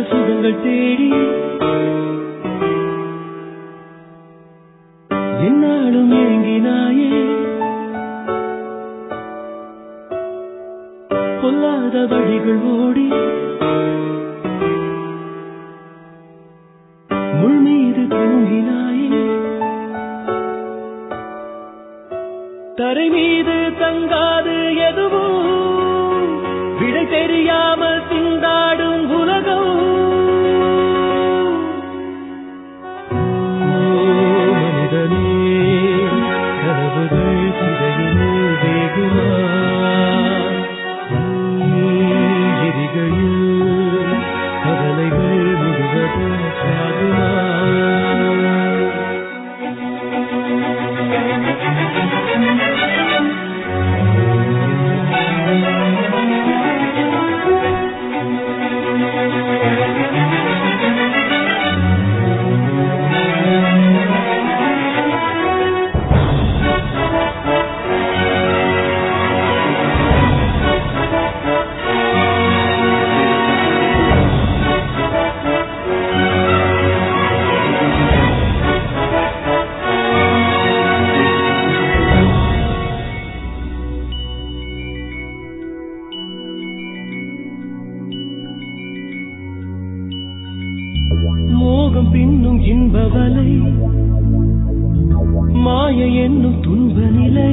சுகங்கள் தேடி என்னாலும் ஏங்கினாயே பொல்லாத வழிகள் ஓடி முள் மீது தூங்கினாயே தரை மீது தங்காது எதுவும் விடை தெரியாமல் திண்டாடும் உலகம் ஓ மனிதனே கனவுகள் சிறையில் வேகுமா எரிகையில் கவலைகள் முழுவதும் சாகுமா மோகம் பின்னும் இன்ப வலை மாய என்னும் துன்ப நிலை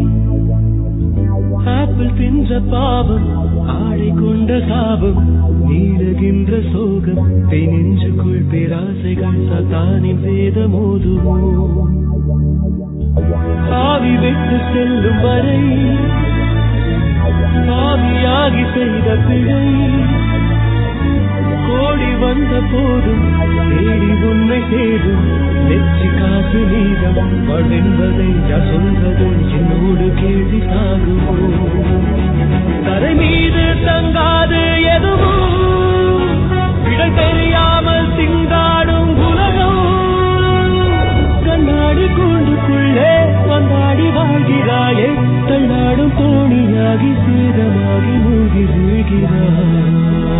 ஆப்பிள் தின்ற பாவம் ஆடை கொண்ட சாபம் நீளுகின்ற சோகம் கை நெஞ்சுக்குள் பேராசைகள் சத்தானின் வேத மோதுமோ ஆவி விட்டு செல்லும் வரை ஆவியாகி செய்த பிழை கோடி வந்த போதும் தேடி உன்னை தேடும் நெச்சி காசு நீதம் என்பதை யார் சொல்வது என்னோடு கேள்வி சாகுமோ தரை மீது தங்காது எதுவும் விடை தெரியாமல் திண்டாடும் உலகம் கண்ணாடி கூண்டுக்குள்ளே வந்தாடி வாழ்கிறாயே தள்ளாடும் தோணியாகி சேதமாகி மூழ்கி வீழ்கிறாய்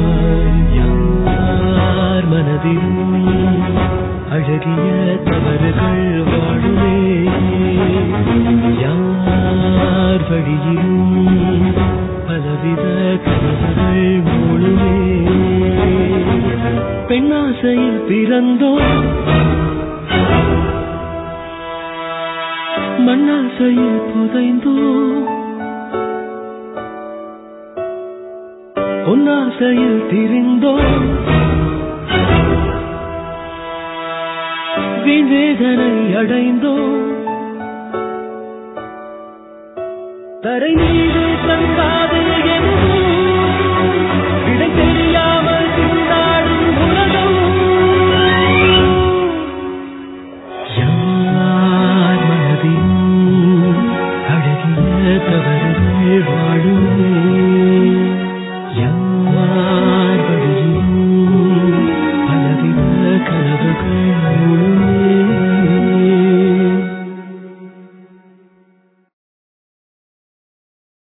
யார் மனதிலும் அழகிய தவறுகள் வாழுமே யார் வழியிலும் பலவித கனவுகள் மூழுமே பெண்ணாசையில் பிறந்தோம் மண்ணாசையில் புதைந்தோம் பொன்னாசையில் திரிந்தோம் விவேதனை அடைந்தோம் தரை மீது தங்கா